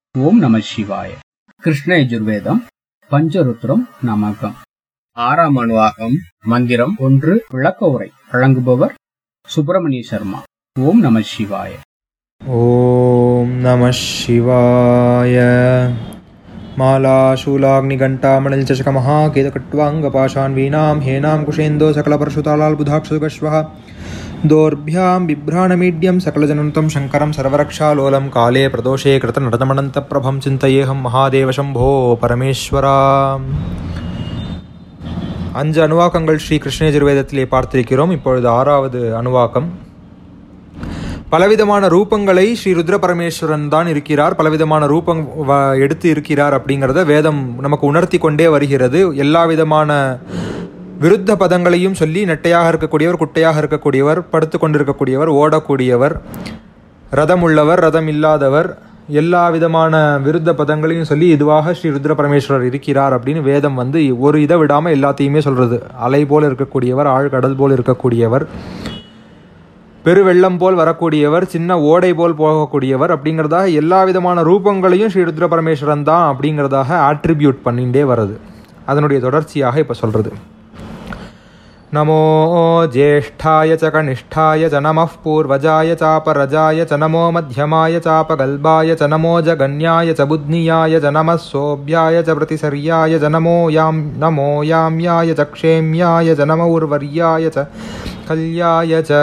ஓம் நம சிவாய கிருஷ்ண யஜுர்வேதம் பஞ்சருத்ரம் நமகம் ஆறாம் அணுவாகம் மந்திரம் ஒன்று விளக்க உரை வழங்குபவர் சுப்பிரமணிய சர்மா ஓம் நம சிவாய ॐ नमः शिवाय मालाशूलाग्निघण्टामणिलचषकमहाकेतकट्वाङ्गपाशान् वीणां हेनां कुशेन्दो सकलपरशुतालाल्बुधाक्षुगश्वः दोर्भ्यां बिभ्राणमीड्यं सकलजनन्तं शङ्करं सर्वरक्षालोलं काले प्रदोषे कृतनटनमनन्तप्रभं चिन्तयेऽहं महादेव शम्भो பரமேஸ்வரா அஞ்சு அணுவாக்கங்கள் ஸ்ரீ கிருஷ்ணயஜுர்வேதத்திலே பார்த்திருக்கிறோம் இப்பொழுது ஆறாவது அணுவாக்கம் பலவிதமான ரூபங்களை ஸ்ரீ ருத்ர பரமேஸ்வரன் தான் இருக்கிறார் பலவிதமான ரூபம் வ- எடுத்து இருக்கிறார் அப்படிங்கிறத வேதம் நமக்கு உணர்த்தி கொண்டே வருகிறது எல்லா விதமான விருத்த பதங்களையும் சொல்லி நெட்டையாக இருக்கக்கூடியவர் குட்டையாக இருக்கக்கூடியவர் படுத்து கொண்டிருக்கக்கூடியவர் ஓடக்கூடியவர் ரதம் உள்ளவர் ரதம் இல்லாதவர் எல்லா விதமான விருத்த பதங்களையும் சொல்லி இதுவாக ஸ்ரீ ருத்ர பரமேஸ்வரர் இருக்கிறார் அப்படின்னு வேதம் வந்து ஒரு இதை விடாமல் எல்லாத்தையுமே சொல்றது அலை போல் இருக்கக்கூடியவர் ஆழ்கடல் போல் இருக்கக்கூடியவர் பெருவெள்ளம் போல் வரக்கூடியவர் சின்ன ஓடை போல் போகக்கூடியவர் அப்படிங்கிறதாக எல்லா விதமான ரூபங்களையும் ஸ்ரீ ருத்ர பரமேஸ்வரன் தான் அப்படிங்கிறதாக ஆட்ரிபியூட் பண்ணிகிட்டே வருது அதனுடைய தொடர்ச்சியாக இப்போ சொல்கிறது நமோ ஜேஷ்டாய ச கனிஷ்டாய ச நமः பூர்வஜாய சாபரஜாய ச நமோ மத்தியமாய சாபகல்பாய ச நமோ ஜகன்யாய ச புத்னியாய ச நமः சோபியாய ச பிரதிசர்யாய ச நமோ யாம் நமோ யாம்யாய ச க்ஷேம்யாய ச நம உர்வர்யாய ச கல்யாய ச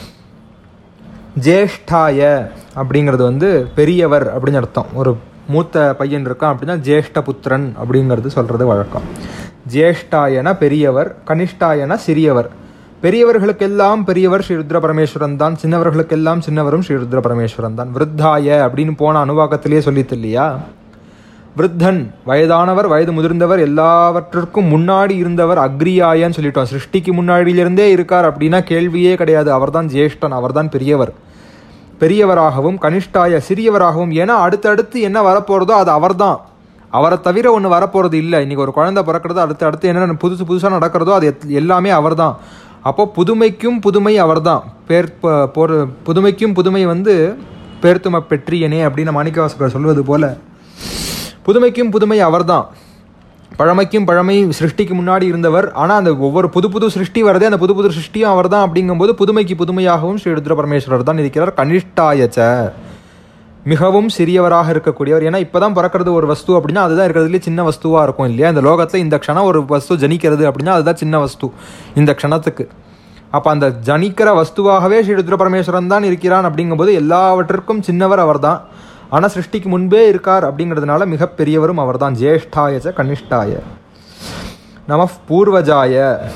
ஜேஷ்டாய அப்படிங்கிறது வந்து பெரியவர் அப்படின்னு அர்த்தம் ஒரு மூத்த பையன் இருக்கான் அப்படின்னா ஜேஷ்ட புத்திரன் அப்படிங்கிறது சொல்றது வழக்கம் ஜேஷ்டாயன பெரியவர் கனிஷ்டாயன சிறியவர் பெரியவர்களுக்கெல்லாம் பெரியவர் ஸ்ரீ ருத்ர பரமேஸ்வரன் தான் சின்னவர்களுக்கெல்லாம் சின்னவரும் ஸ்ரீ ருத்ர பரமேஸ்வரன் தான் விருத்தாய அப்படின்னு போன அனுவாக்கத்திலேயே சொல்லித்து இல்லையா விருத்தன் வயதானவர் வயது முதிர்ந்தவர் எல்லாவற்றிற்கும் முன்னாடி இருந்தவர் அக்ரியாயன்னு சொல்லிட்டோம் சிருஷ்டிக்கு முன்னாடியிலிருந்தே இருக்கார் அப்படின்னா கேள்வியே கிடையாது அவர்தான் ஜேஷ்டன் அவர்தான் பெரியவர் பெரியவராகவும் கனிஷ்டாய சிறியவராகவும் ஏன்னா அடுத்தடுத்து என்ன வரப்போறதோ அது அவர்தான் அவரை தவிர ஒன்று வரப்போறது இல்லை இன்னைக்கு ஒரு குழந்தை பிறக்கிறது அடுத்து அடுத்து என்ன புதுசு புதுசாக நடக்கிறதோ அது எத்- எல்லாமே அவர்தான் அப்போ புதுமைக்கும் புதுமை அவர்தான் பேர் ப- போர் புதுமைக்கும் புதுமை வந்து பேர்த்தும பெற்றியனே அப்படின்னு மாணிக்கவாசகர் சொல்வது போல புதுமைக்கும் புதுமை அவர்தான் பழமைக்கும் பழமை சிருஷ்டிக்கு முன்னாடி இருந்தவர் ஆனால் அந்த ஒவ்வொரு புது புது சிருஷ்டி வரதே அந்த புது புது சிருஷ்டியும் அவர்தான் அப்படிங்கும்போது புதுமைக்கு புதுமையாகவும் ஸ்ரீ ருத்ர பரமேஸ்வரர் தான் இருக்கிறார் கனிஷ்டாயச்ச மிகவும் சிறியவராக இருக்கக்கூடியவர் ஏன்னா இப்பதான் பிறக்கிறது ஒரு வஸ்து அப்படின்னா அதுதான் இருக்கிறதுலே சின்ன வஸ்துவா இருக்கும் இல்லையா இந்த லோகத்துல இந்த க்ஷணம் ஒரு வஸ்து ஜனிக்கிறது அப்படின்னா அதுதான் சின்ன வஸ்து இந்த க்ஷணத்துக்கு அப்ப அந்த ஜனிக்கிற வஸ்துவாகவே ஸ்ரீ ருத்ர பரமேஸ்வரன் தான் இருக்கிறான் அப்படிங்கும்போது எல்லாவற்றிற்கும் சின்னவர் அவர்தான் ஆனா சிருஷ்டிக்கு முன்பே இருக்கார் அப்படிங்கிறதுனால மிக பெரியவரும் அவர்தான் ஜேஷ்டாயச்ச கனிஷ்டாய நம பூர்வஜாய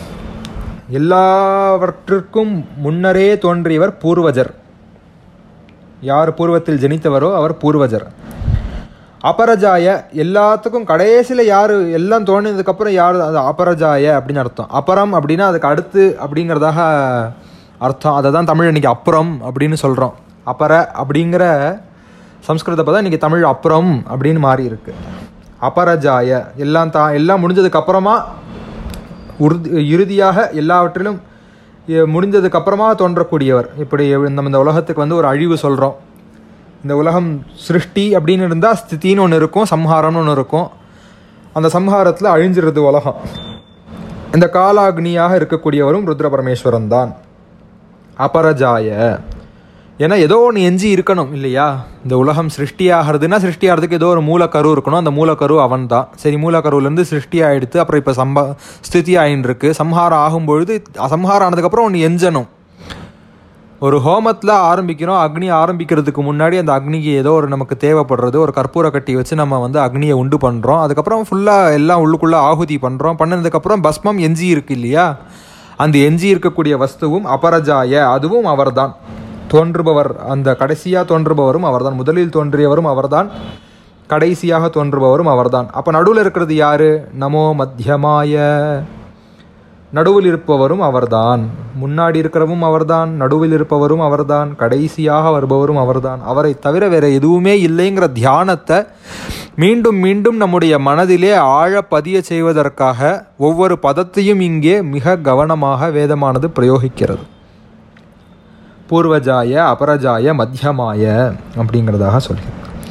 எல்லாவற்றிற்கும் முன்னரே தோன்றியவர் பூர்வஜர் யார் பூர்வத்தில் ஜனித்தவரோ அவர் பூர்வஜர் அபரஜாய எல்லாத்துக்கும் கடைசியில் யார் எல்லாம் தோணினதுக்கப்புறம் யார் அது அபரஜாய அப்படின்னு அர்த்தம் அபரம் அப்படின்னா அதுக்கு அடுத்து அப்படிங்கிறதாக அர்த்தம் அதை தான் தமிழ் இன்னைக்கு அப்புறம் அப்படின்னு சொல்கிறோம் அபர அப்படிங்கிற சம்ஸ்கிருத பதம் இன்னைக்கு தமிழ் அப்புறம் அப்படின்னு மாறி இருக்கு அபரஜாய எல்லாம் தா எல்லாம் முடிஞ்சதுக்கு அப்புறமா உறுதி இறுதியாக எல்லாவற்றிலும் இ- முடிஞ்சதுக்கு அப்புறமா தோன்றக்கூடியவர் இப்படி நம்ம இந்த உலகத்துக்கு வந்து ஒரு அழிவு சொல்கிறோம் இந்த உலகம் சிருஷ்டி அப்படின்னு இருந்தால் ஸ்திதின்னு ஒன்று இருக்கும் சம்ஹாரம்னு ஒன்று இருக்கும் அந்த சம்ஹாரத்தில் அழிஞ்சிருது உலகம் இந்த காலாக்னியாக இருக்கக்கூடியவரும் ருத்ர பரமேஸ்வரன் தான் அபரஜாய ஏன்னா ஏதோ ஒன்று எஞ்சி இருக்கணும் இல்லையா இந்த உலகம் சிருஷ்டி ஆகிறதுனா சிருஷ்டி ஆகிறதுக்கு ஏதோ ஒரு மூலக்கரு இருக்கணும் அந்த மூலக்கரு அவன் தான் சரி மூலக்கருவிலேருந்து சிருஷ்டி ஆயிடுத்து அப்புறம் இப்போ சம்பா ஸ்திதி ஆயின்னு இருக்கு சம்ஹாரம் ஆகும்பொழுது சம்ஹாரம் ஆனதுக்கப்புறம் ஒன்று எஞ்சணும் ஒரு ஹோமத்தில் ஆரம்பிக்கிறோம் அக்னி ஆரம்பிக்கிறதுக்கு முன்னாடி அந்த அக்னிக்கு ஏதோ ஒரு நமக்கு தேவைப்படுறது ஒரு கற்பூர கட்டி வச்சு நம்ம வந்து அக்னியை உண்டு பண்ணுறோம் அதுக்கப்புறம் ஃபுல்லாக எல்லாம் உள்ளுக்குள்ளே ஆகுதி பண்ணுறோம் பண்ணதுக்கப்புறம் பஸ்மம் எஞ்சி இருக்கு இல்லையா அந்த எஞ்சி இருக்கக்கூடிய வஸ்துவும் அபரஜாய அதுவும் அவர்தான் தோன்றுபவர் அந்த கடைசியாக தோன்றுபவரும் அவர்தான் முதலில் தோன்றியவரும் அவர்தான் கடைசியாக தோன்றுபவரும் அவர்தான் அப்போ நடுவில் இருக்கிறது யாரு நமோ மத்தியமாய நடுவில் இருப்பவரும் அவர்தான் முன்னாடி இருக்கிறவும் அவர்தான் நடுவில் இருப்பவரும் அவர்தான் கடைசியாக வருபவரும் அவர்தான் அவரை தவிர வேற எதுவுமே இல்லைங்கிற தியானத்தை மீண்டும் மீண்டும் நம்முடைய மனதிலே ஆழ பதிய செய்வதற்காக ஒவ்வொரு பதத்தையும் இங்கே மிக கவனமாக வேதமானது பிரயோகிக்கிறது பூர்வஜாய அபரஜாய மத்தியமாய அப்படிங்கிறதாக சொல்கிறேன்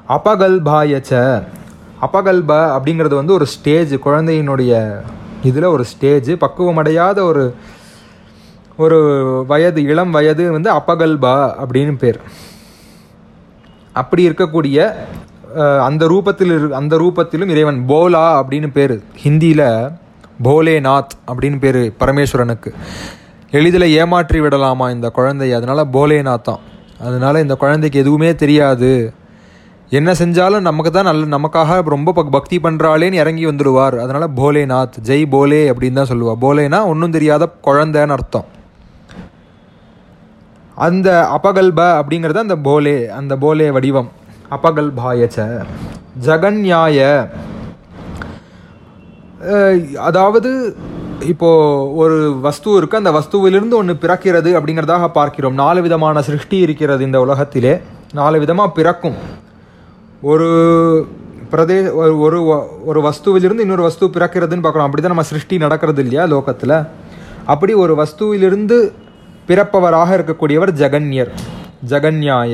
அபகல்பாயச்ச அபகல்ப அப்படிங்கிறது வந்து ஒரு ஸ்டேஜ் குழந்தையினுடைய இதில் ஒரு ஸ்டேஜ் பக்குவமடையாத ஒரு ஒரு வயது இளம் வயது வந்து அப்பகல்பா அப்படின்னு பேர் அப்படி இருக்கக்கூடிய அஹ், அந்த ரூபத்தில் இரு அந்த ரூபத்திலும் இறைவன் போலா அப்படின்னு பேர் ஹிந்தியில் போலேநாத் அப்படின்னு பேர் பரமேஸ்வரனுக்கு எளிதில் ஏமாற்றி விடலாமா இந்த குழந்தைய அதனால போலேநாத்தான் அதனால இந்த குழந்தைக்கு எதுவுமே தெரியாது என்ன செஞ்சாலும் நமக்கு தான் நல்ல நமக்காக ரொம்ப பக்- பக்தி பண்ணுறாளேன்னு இறங்கி வந்துடுவார் அதனால போலேநாத் ஜெய் போலே அப்படின்னு தான் சொல்லுவா போலேனா ஒன்றும் தெரியாத குழந்தைன்னு அர்த்தம் அந்த அபகல்ப அப்படிங்கிறது அந்த போலே அந்த போலே வடிவம் அபகல்பாயச்ச ஜகன்யாய அஹ், அதாவது இப்போ ஒரு வஸ்து இருக்கு அந்த வஸ்துவிலிருந்து ஒன்று பிறக்கிறது அப்படிங்கிறதாக பார்க்கிறோம் நாலு விதமான சிருஷ்டி இருக்கிறது இந்த உலகத்திலே நாலு விதமாக பிறக்கும் ஒரு பிரதே ஒரு ஒரு வ- ஒரு வஸ்துவிலிருந்து இன்னொரு வஸ்து பிறக்கிறதுன்னு பார்க்குறோம் அப்படி தான் நம்ம சிருஷ்டி நடக்கிறது இல்லையா லோகத்தில் அப்படி ஒரு வஸ்துவிலிருந்து பிறப்பவராக இருக்கக்கூடியவர் ஜெகன்யர் ஜெகன்யாய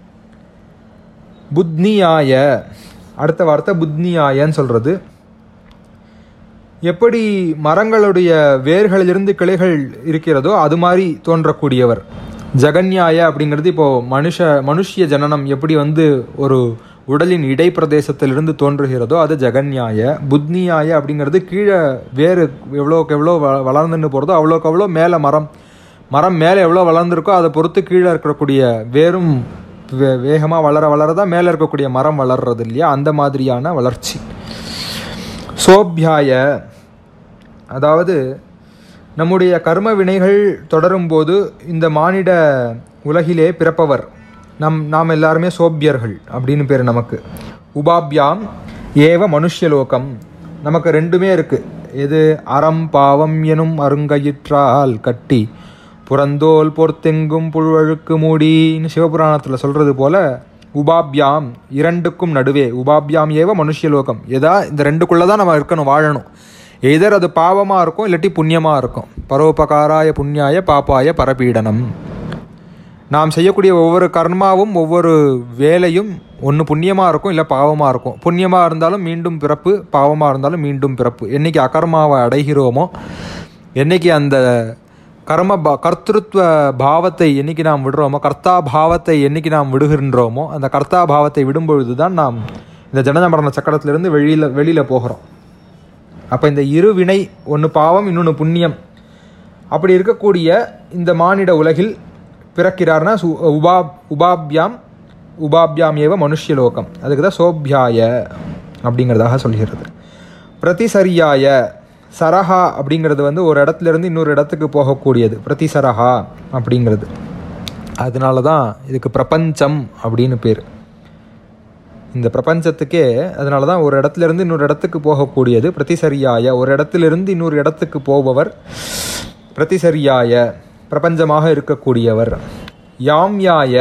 புத்னியாய அடுத்த வார்த்தை புத்னியாயன்னு சொல்கிறது எப்படி மரங்களுடைய வேர்களிலிருந்து கிளைகள் இருக்கிறதோ அது மாதிரி தோன்றக்கூடியவர் ஜெகன்யாய அப்படிங்கிறது இப்போ மனுஷ மனுஷிய ஜனனம் எப்படி வந்து ஒரு உடலின் இடைப்பிரதேசத்திலிருந்து தோன்றுகிறதோ அது ஜெகன்யாய புத்னியாய அப்படிங்கிறது கீழே வேறு எவ்வளோக்கு எவ்வளோ வ வளர்ந்துன்னு போகிறதோ அவ்வளோக்கு அவ்வளோ மேலே மரம் மரம் மேலே எவ்வளோ வளர்ந்துருக்கோ அதை பொறுத்து கீழே இருக்கக்கூடிய வேரும் வே வேகமாக வளர வளர தான் மேலே இருக்கக்கூடிய மரம் வளர்றது இல்லையா அந்த மாதிரியான வளர்ச்சி சோபியாய அதாவது நம்முடைய கர்ம வினைகள் தொடரும்போது இந்த மானிட உலகிலே பிறப்பவர் நம் நாம் எல்லாருமே சோபியர்கள் அப்படின்னு பேர் நமக்கு உபாபியாம் ஏவ மனுஷ்யலோகம் நமக்கு ரெண்டுமே இருக்கு எது அறம் பாவம் எனும் அருங்கயிற்றால் கட்டி புறந்தோல் பொர்த்தெங்கும் புழுவழுக்கு மூடின்னு சிவபுராணத்தில் சொல்றது போல உபாபியாம் இரண்டுக்கும் நடுவே உபாபியாம் ஏவ மனுஷ்யலோகம் எதா இந்த ரெண்டுக்குள்ள தான் நம்ம இருக்கணும் வாழணும் எதர் அது பாவமாக இருக்கும் இல்லாட்டி புண்ணியமாக இருக்கும் பரோபகாராய புண்ணியாய பாப்பாய பரபீடனம் நாம் செய்யக்கூடிய ஒவ்வொரு கர்மாவும் ஒவ்வொரு வேலையும் ஒன்று புண்ணியமாக இருக்கும் இல்லை பாவமாக இருக்கும் புண்ணியமாக இருந்தாலும் மீண்டும் பிறப்பு பாவமாக இருந்தாலும் மீண்டும் பிறப்பு என்னைக்கு அகர்மாவை அடைகிறோமோ என்னைக்கு அந்த கர்ம பா கர்த்திருத்வ பாவத்தை என்னைக்கு நாம் விடுறோமோ கர்த்தா பாவத்தை என்னைக்கு நாம் விடுகின்றோமோ அந்த கர்த்தா பாவத்தை விடும்பொழுது தான் நாம் இந்த ஜனன மரண சக்கரத்திலிருந்து வெளியில் வெளியில் போகிறோம் அப்போ இந்த இரு வினை ஒன்று பாவம் இன்னொன்று புண்ணியம் அப்படி இருக்கக்கூடிய இந்த மானிட உலகில் பிறக்கிறார்னா சு உபா உபாபியாம் உபாபியாம் ஏவ மனுஷ்யலோகம் அதுக்கு தான் சோபியாய அப்படிங்கிறதாக சொல்கிறது பிரதிசரியாய சரஹா அப்படிங்கிறது வந்து ஒரு இடத்துல இருந்து இன்னொரு இடத்துக்கு போகக்கூடியது பிரதிசரஹா அப்படிங்கிறது அதனால தான் இதுக்கு பிரபஞ்சம் அப்படின்னு பேர் இந்த பிரபஞ்சத்துக்கே அதனால தான் ஒரு இடத்துல இருந்து இன்னொரு இடத்துக்கு போகக்கூடியது பிரதிசரியாய ஒரு இடத்திலிருந்து இன்னொரு இடத்துக்கு போபவர் பிரதிசரியாய பிரபஞ்சமாக இருக்கக்கூடியவர் யாம்யாய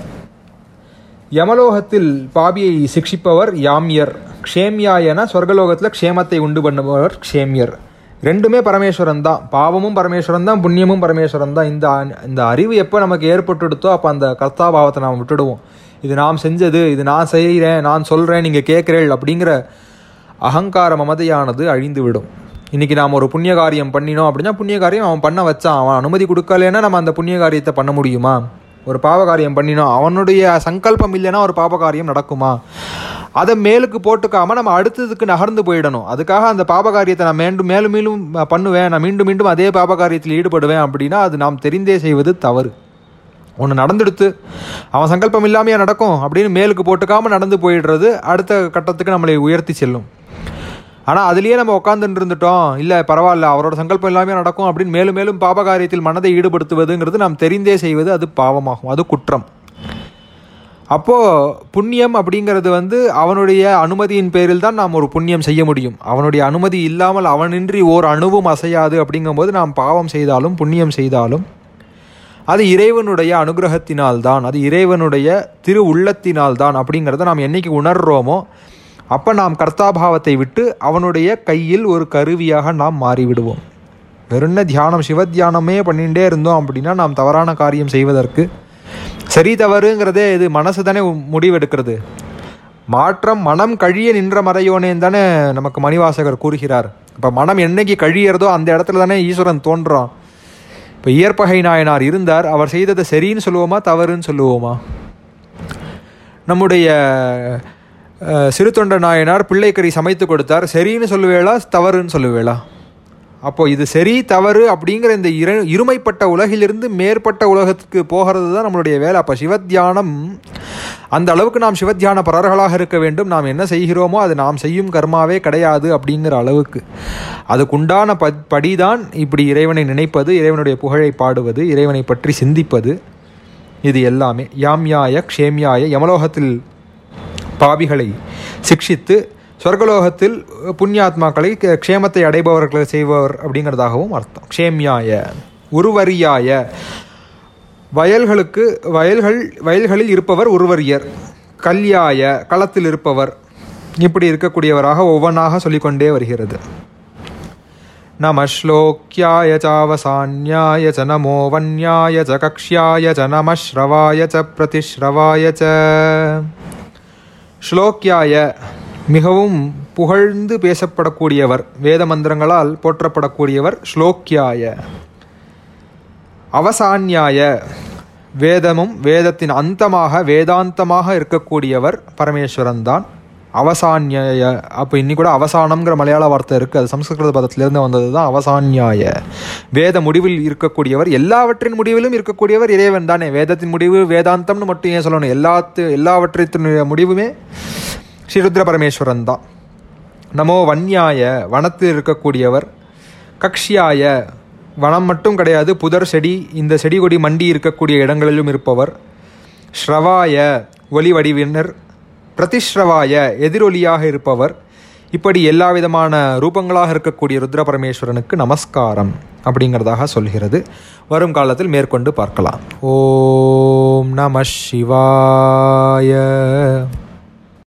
யமலோகத்தில் பாபியை சிக்ஷிப்பவர் யாம்யர் க்ஷேம்யாயனா சொர்க்கலோகத்தில் க்ஷேமத்தை உண்டு பண்ணுபவர் க்ஷேம்யர் ரெண்டுமே பரமேஸ்வரன் தான் பாவமும் பரமேஸ்வரன் தான் புண்ணியமும் பரமேஸ்வரன் தான் இந்த அ- இந்த அறிவு எப்போ நமக்கு ஏற்பட்டுடுத்தோ அப்போ அந்த கர்த்தாபாவத்தை நாம் விட்டுடுவோம் இது நாம் செஞ்சது இது நான் செய்கிறேன் நான் சொல்கிறேன் நீங்கள் கேட்குறேள் அப்படிங்கிற அகங்கார மமதையானது அழிந்து விடும் இன்னைக்கு நாம் ஒரு புண்ணிய காரியம் பண்ணினோம் அப்படின்னா புண்ணிய காரியம் அவன் பண்ண வச்சான் அவன் அனுமதி கொடுக்கலன்னா நம்ம அந்த புண்ணிய காரியத்தை பண்ண முடியுமா ஒரு பாவ காரியம் பண்ணினோம் அவனுடைய சங்கல்பம் இல்லைன்னா ஒரு பாப காரியம் நடக்குமா அதை மேலுக்கு போட்டுக்காம நம்ம அடுத்ததுக்கு நகர்ந்து போயிடணும் அதுக்காக அந்த பாப காரியத்தை நான் மீண்டும் மேலும் மேலும் பண்ணுவேன் நான் மீண்டும் மீண்டும் அதே பாப காரியத்தில் ஈடுபடுவேன் அப்படின்னா அது நாம் தெரிந்தே செய்வது தவறு ஒன்று நடந்துடுத்து அவன் சங்கல்பம் இல்லாமையா நடக்கும் அப்படின்னு மேலுக்கு போட்டுக்காம நடந்து போயிடுறது அடுத்த கட்டத்துக்கு நம்மளை உயர்த்தி செல்லும் ஆனால் அதுலேயே நம்ம உட்காந்துட்டு இருந்துட்டோம் இல்லை பரவாயில்ல அவரோட சங்கல்பம் எல்லாமே நடக்கும் அப்படின்னு மேலும் மேலும் பாபகாரியத்தில் மனதை ஈடுபடுத்துவதுங்கிறது நாம் தெரிந்தே செய்வது அது பாவமாகும் அது குற்றம் அப்போது புண்ணியம் அப்படிங்கிறது வந்து அவனுடைய அனுமதியின் பேரில் தான் நாம் ஒரு புண்ணியம் செய்ய முடியும் அவனுடைய அனுமதி இல்லாமல் அவனின்றி ஓர் அணுவும் அசையாது அப்படிங்கும்போது நாம் பாவம் செய்தாலும் புண்ணியம் செய்தாலும் அது இறைவனுடைய அனுகிரகத்தினால்தான் அது இறைவனுடைய திரு உள்ளத்தினால்தான் அப்படிங்கிறத நாம் என்னைக்கு உணர்றோமோ அப்போ நாம் கர்த்தாபாவத்தை விட்டு அவனுடைய கையில் ஒரு கருவியாக நாம் மாறிவிடுவோம் வெறும் தியானம் சிவ தியானமே பண்ணிகிட்டே இருந்தோம் அப்படின்னா நாம் தவறான காரியம் செய்வதற்கு சரி தவறுங்கிறதே இது மனசு தானே முடிவெடுக்கிறது மாற்றம் மனம் கழிய நின்ற மறையோனேன்னு தானே நமக்கு மணிவாசகர் கூறுகிறார் இப்போ மனம் என்னைக்கு கழியறதோ அந்த இடத்துல தானே ஈஸ்வரன் தோன்றான் இப்போ இயற்பகை நாயனார் இருந்தார் அவர் செய்ததை சரின்னு சொல்லுவோமா தவறுன்னு சொல்லுவோமா நம்முடைய அஹ், சிறு தொண்ட நாயனார் பிள்ளைக்கறி சமைத்து கொடுத்தார் சரின்னு சொல்லுவேளா தவறுன்னு சொல்லுவேளா அப்போ இது சரி தவறு அப்படிங்கிற இந்த இரு இருமைப்பட்ட உலகிலிருந்து மேற்பட்ட உலகத்துக்கு போகிறது தான் நம்மளுடைய வேலை அப்போ சிவத்தியானம் அந்த அளவுக்கு நாம் சிவத்தியான பரர்களாக இருக்க வேண்டும் நாம் என்ன செய்கிறோமோ அது நாம் செய்யும் கர்மாவே கிடையாது அப்படிங்கிற அளவுக்கு அதுக்குண்டான ப படிதான் இப்படி இறைவனை நினைப்பது இறைவனுடைய புகழை பாடுவது இறைவனை பற்றி சிந்திப்பது இது எல்லாமே யாம்யாய க்ஷேம்யாய யமலோகத்தில் பாவிகளை சிக்ஷித்து சொர்க்கலோகத்தில் புண்ணியாத்மாக்களை க- க்ஷேமத்தை அடைபவர்களை செய்பவர் அப்படிங்கிறதாகவும் அர்த்தம் க்ஷேம்யாய உருவரியாய வயல்களுக்கு வயல்கள் வயல்களில் இருப்பவர் உருவரியர் கல்யாய களத்தில் இருப்பவர் இப்படி இருக்கக்கூடியவராக ஒவ்வொன்றாக சொல்லிக்கொண்டே வருகிறது நம श्लोक्याय चावसान्याय च नमो वन्याय च कक्ष्याय च नमः श्रवाय च प्रतिश्रवाय च ஸ்லோக்கியாய மிகவும் புகழ்ந்து பேசப்படக்கூடியவர் வேத மந்திரங்களால் போற்றப்படக்கூடியவர் ஸ்லோக்கியாய அவசான்யாய வேதமும் வேதத்தின் அந்தமாக வேதாந்தமாக இருக்கக்கூடியவர் பரமேஸ்வரன் தான் அவசான்யாய அப்போ இன்னி கூட அவசானம்ங்கிற மலையாள வார்த்தை இருக்குது அது சம்ஸ்கிருத பதத்திலிருந்து வந்தது தான் அவசான்யாய வேத முடிவில் இருக்கக்கூடியவர் எல்லாவற்றின் முடிவிலும் இருக்கக்கூடியவர் இறைவன் தானே வேதத்தின் முடிவு வேதாந்தம்னு மட்டும் ஏன் சொல்லணும் எல்லாத்து எல்லாவற்றினுடைய முடிவுமே ஸ்ரீருத்ர பரமேஸ்வரன் தான் நமோ வன்யாய வனத்தில் இருக்கக்கூடியவர் கக்ஷியாய வனம் மட்டும் கிடையாது புதர் செடி இந்த செடி கொடி மண்டி இருக்கக்கூடிய இடங்களிலும் இருப்பவர் ஸ்ரவாய ஒலி வடிவினர் பிரதிஸ்ரவாய எதிரொலியாக இருப்பவர் இப்படி எல்லா விதமான ரூபங்களாக இருக்கக்கூடிய ருத்ர பரமேஸ்வரனுக்கு நமஸ்காரம் அப்படிங்கிறதாக சொல்கிறது வரும் காலத்தில் மேற்கொண்டு பார்க்கலாம் ஓம் நம சிவாய